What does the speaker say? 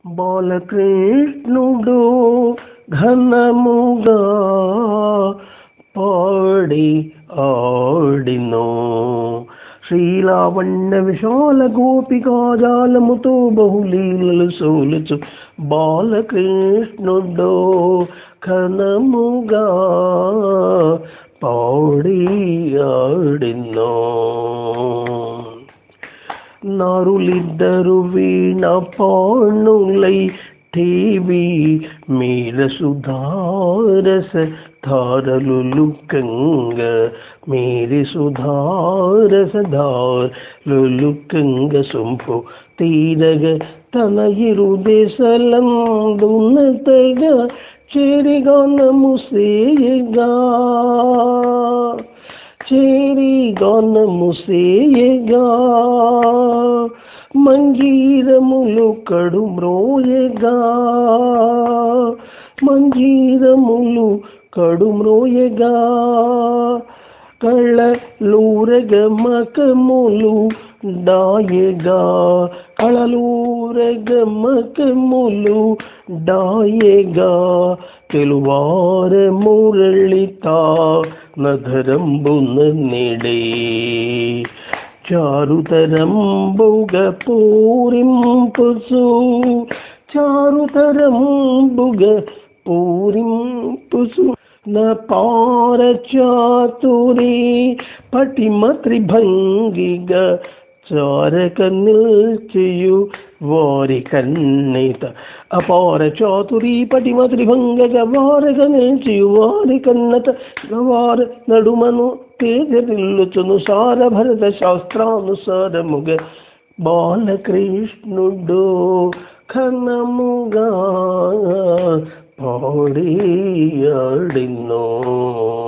బాలకృష్ణుడు ఘనముగా పాడి ఆడినో శ్రీలావణ్య విశాల గోపికాజాలముతో బహులీలలు సోలుచు బాలకృష్ణుడు ఘనముగా పాడి ఆడినో నారులిద్దరు వీణ పాణులై టీవీ మీర సుధారస ధారలు లుకంగ మేరి సుధారస ధారలు లుకంగ సొంపు తీరగ తన ఇరు దేశలందున్నతగా చేరిగానము సేయగా చేరి గానము సేయగా మంజీరములు కడు మ్రోయగా మంజీరములు కడు మ్రోయగా కళ్ళలూరగ మకములు డాయగా కళలూరగ మకములు డాయగా తెలువార మురళిత నగరంబున నెడే చారుతరంబుగ పూరింపుసు చారుతరంబుగ పూరింపుసు న పార చాతురి పటిమ త్రిభంగిగ చారక నిల్చియు వారి కన్నైత అపార చాతురి పటిమ త్రిభంగగ వారక నిల్చియు వారి కన్నత వార నడుమను తేజరిల్లుచును సార భరత శాస్త్రానుసారముగ బాలకృష్ణుడు ఘనముగా పాడి ఆడినో